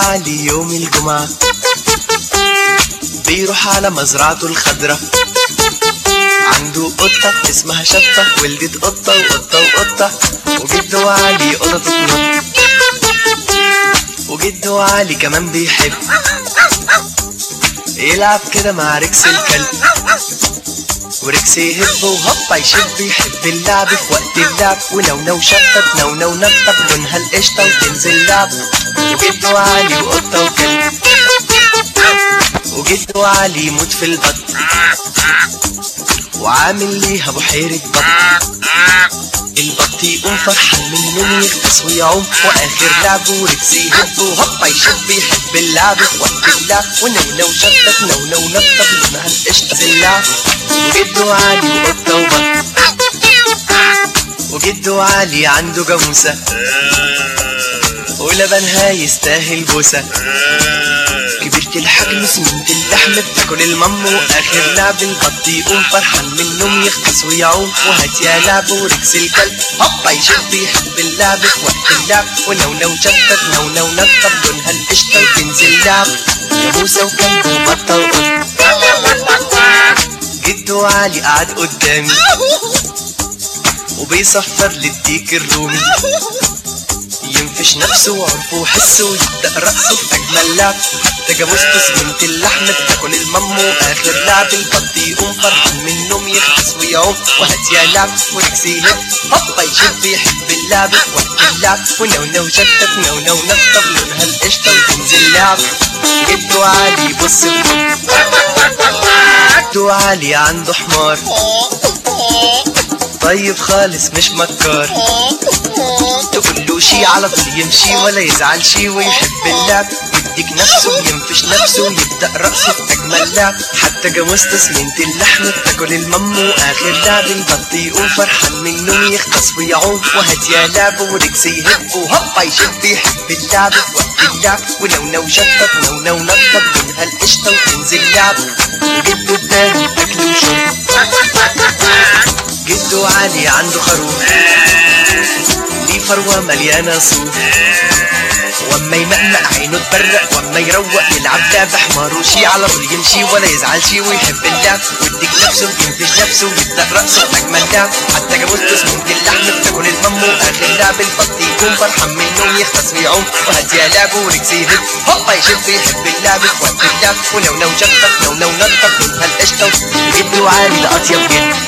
علي يوم الجمعة بيروح على مزرعته الخضرة عنده قطة اسمها شطة ولدت قطة وقطة وقطة وجده علي قطة تتنط وجده علي كمان بيحب يلعب كده مع ركس الكلب وركس يهب وهوبا يشب يحب اللعب في وقت اللعب ونونو شطط نونو نطط لونها القشطة وتنزل لعب وجده علي وقطة وكلب وجده علي يموت في البط وعامل ليها بحيرة بط البط يقوم فرحان من النوم يغطس ويعوم واخر لعبه ركس يهب وهوبا يشب يحب اللعب في وقت اللعب ونونو شطط نونو نطط لونها القشطة زي اللعب وجده علي وقطة وبط وجده علي عنده جاموسة ولبنها يستاهل بوسة كبرت الحجم سمنة اللحم بتاكل المم واخر لعب البط يقوم فرحان من النوم يغطس ويعوم وهات يا لعب وركس الكلب هوبا يشب يحب اللعب في وقت اللعب ونونو شطط نونو نطط لونها القشطة وتنزل لعب جاموسة وكلب وبطة وقط جدو علي قعد قدامي وبيصفر للديك الرومي ينفش نفسه وعرفه وحسه ويبدأ رقصه في أجمل لعب حتى جاموسته سمنة اللحم بتاكل المم وآخر لعب البط يقوم فرحان من النوم يغطس ويعوم وهات يا لعب وركس يهب هوبا يشب يحب اللعب في وقت اللعب ونونو شتت نونو نطط لونها القشطة وتنزل لعب جدو علي بص جدو علي عنده حمار طيب خالص مش مكار تقول له شي على طول يمشي ولا يزعل شي ويحب اللعب يديك نفسه ينفش نفسه يبدأ رقصه في أجمل لعب حتى جاموسته سمنة اللحم بتاكل المم وآخر لعب البط يقوم فرحان من النوم يغطس ويعوم وهات يا لعب وركس يهب وهوبا يشب يحب اللعب في وقت اللعب ونونو شطط نونو نطط منها القشطة وتنزل لعب وجده اداني أكل وشرب جدو علي عنده خروف ليه فروة مليانة صوف واما يمقمق عينه تبرق واما يروق يلعب لعب حمار وشي على طول يمشي ولا يزعل شي ويحب اللعب ويديك نفسه ينفش نفسه ويبدأ رقصه بأجمل لعب حتى جاموسته سمنة اللحم بتاكل المم وآخر لعب البط يكون فرحان من النوم يغطس ويعوم وهات يا لعب وركس يهب هوبا يشب يحب اللعب في وقت اللعب ونونو شطط نونو نطط منها القشطة جدو عالي ده أطيب جد